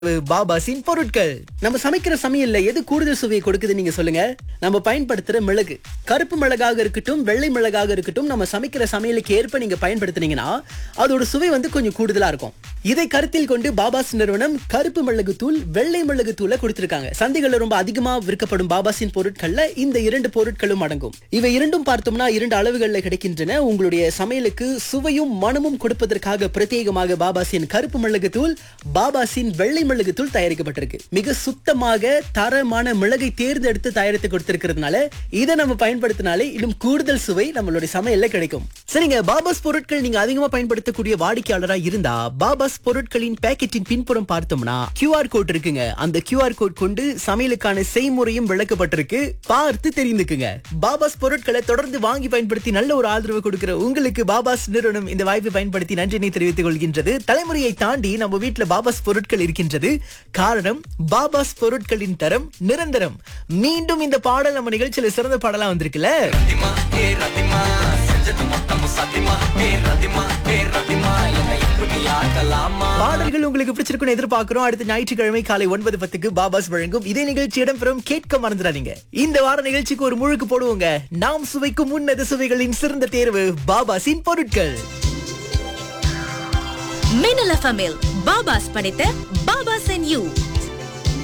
பாபாசின் பொருட்கள் நம்ம சமைக்கிற சமையல்ல எது கூடுதல் சுவையை கொடுக்குது நீங்க சொல்லுங்க நம்ம பயன்படுத்துற மிளகு கருப்பு மிளகாக இருக்கட்டும் வெள்ளை மிளகாக இருக்கட்டும் நம்ம சமைக்கிற சமையலுக்கு ஏற்ப நீங்க பயன்படுத்துனீங்கன்னா அதோட சுவை வந்து கொஞ்சம் கூடுதலா இருக்கும் இதை கருத்தில் கொண்டு பாபாஸ் நிறுவனம் கருப்பு மிளகு தூள் வெள்ளை மிளகு தூளை கொடுத்திருக்காங்க சந்தைகள்ல ரொம்ப அதிகமா விற்கப்படும் பாபாசின் பொருட்கள்ல இந்த இரண்டு பொருட்களும் அடங்கும் இவை இரண்டும் பார்த்தோம்னா இரண்டு அளவுகள்ல கிடைக்கின்றன உங்களுடைய சமையலுக்கு சுவையும் மனமும் கொடுப்பதற்காக பிரத்யேகமாக பாபாசின் கருப்பு மிளகு தூள் பாபாசின் வெள்ளை மிளகு தூள் தயாரிக்கப்பட்டிருக்கு மிக சுத்தமாக தரமான மிளகை தேர்ந்தெடுத்து தயாரித்து கொடுத்திருக்கிறதுனால இதை நம்ம பயன்படுத்தினாலே இன்னும் கூடுதல் சுவை நம்மளுடைய சமையல்ல கிடைக்கும் சரிங்க பாபாஸ் பொருட்கள் நீங்க அதிகமா பயன்படுத்தக்கூடிய வாடிக்கையாளரா இருந்தா பாபாஸ் பொருட்களின் பேக்கெட்டின் பின்புறம் பார்த்தோம்னா QR கோட் இருக்குங்க அந்த QR கோட் கொண்டு சமையலுக்கான செய்முறையும் விளக்கப்பட்டிருக்கு பார்த்து தெரிந்துக்குங்க பாபாஸ் பொருட்களை தொடர்ந்து வாங்கி பயன்படுத்தி நல்ல ஒரு ஆதரவு கொடுக்கிற உங்களுக்கு பாபாஸ் நிறுவனம் இந்த வாய்ப்பை பயன்படுத்தி நன்றினை தெரிவித்துக் கொள்கின்றது தலைமுறையை தாண்டி நம்ம வீட்டுல பாபாஸ் பொருட்கள் இருக்கின்றது காரணம் பாபாஸ் பொருட்களின் தரம் நிரந்தரம் மீண்டும் இந்த பாடல் நம்ம நிகழ்ச்சியில சிறந்த பாடலா வந்திருக்குல்ல ரத்திமா ஏ ரத்திமா செஞ்சது மொத்தமும் சத்தியமா ஏ ரத்திமா ஏ ரத்திமா என்னை இப்படி ஆக்கலாமா பாடல்கள் உங்களுக்கு பிடிச்சிருக்கும்னு எதிர்பார்க்கிறோம் அடுத்த ஞாயிற்றுக்கிழமை காலை ஒன்பது பத்துக்கு பாபாஸ் வழங்கும் இதே நிகழ்ச்சி இடம்பெறும் கேட்க மறந்துடாதீங்க இந்த வார நிகழ்ச்சிக்கு ஒரு முழுக்கு போடுவோங்க நாம் சுவைக்கும் உன்னத சுவைகளின் சிறந்த தேர்வு பாபாஸின் பொருட்கள் மின்னல் எஃப்எம்மில் பாபாஸ் படைத்த பாபாஸ் அண்ட் யூ